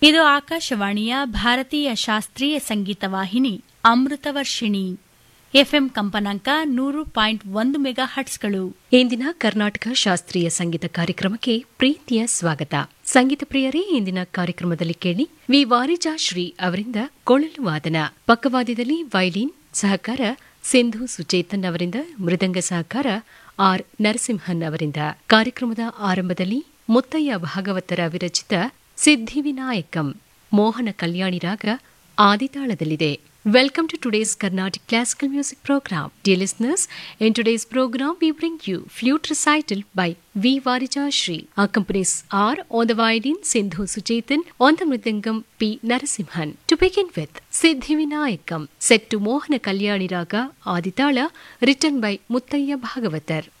ಇದು ಆಕಾಶವಾಣಿಯ ಭಾರತೀಯ ಶಾಸ್ತ್ರೀಯ ಸಂಗೀತ ವಾಹಿನಿ ಅಮೃತವರ್ಷಿಣಿ ಎಫ್ಎಂ ಕಂಪನಾಂಕ ನೂರು ಪಾಯಿಂಟ್ ಒಂದು ಮೆಗಾ ಹಟ್ಸ್ಗಳು ಇಂದಿನ ಕರ್ನಾಟಕ ಶಾಸ್ತ್ರೀಯ ಸಂಗೀತ ಕಾರ್ಯಕ್ರಮಕ್ಕೆ ಪ್ರೀತಿಯ ಸ್ವಾಗತ ಸಂಗೀತ ಪ್ರಿಯರೇ ಇಂದಿನ ಕಾರ್ಯಕ್ರಮದಲ್ಲಿ ಕೇಳಿ ವಿ ವಾರಿಜಾ ಶ್ರೀ ಅವರಿಂದ ಕೊಳಲು ವಾದನ ಪಕ್ಕವಾದ್ಯದಲ್ಲಿ ವೈಲಿನ್ ಸಹಕಾರ ಸಿಂಧು ಸುಚೇತನ್ ಅವರಿಂದ ಮೃದಂಗ ಸಹಕಾರ ಆರ್ ನರಸಿಂಹನ್ ಅವರಿಂದ ಕಾರ್ಯಕ್ರಮದ ಆರಂಭದಲ್ಲಿ ಮುತ್ತಯ್ಯ ಭಾಗವತರ ವಿರಚಿತ ಸಿದ್ಧಿವಿನಾಯಕಂ ಮೋಹನ ಕಲ್ಯಾಣಿ ರಾಗ ಆದಿತಾಳದಲ್ಲಿದೆ Welcome to today's Carnatic Classical Music Program. Dear listeners, in today's program we bring you flute recital by V. Varija Shri. Accompanies are on the violin Sindhu Suchetan, on the mridangam P. Narasimhan. To begin with, Siddhi Vinayakam, set to Mohana Kalyani Raga Aditala, written by Muttaya Bhagavatar.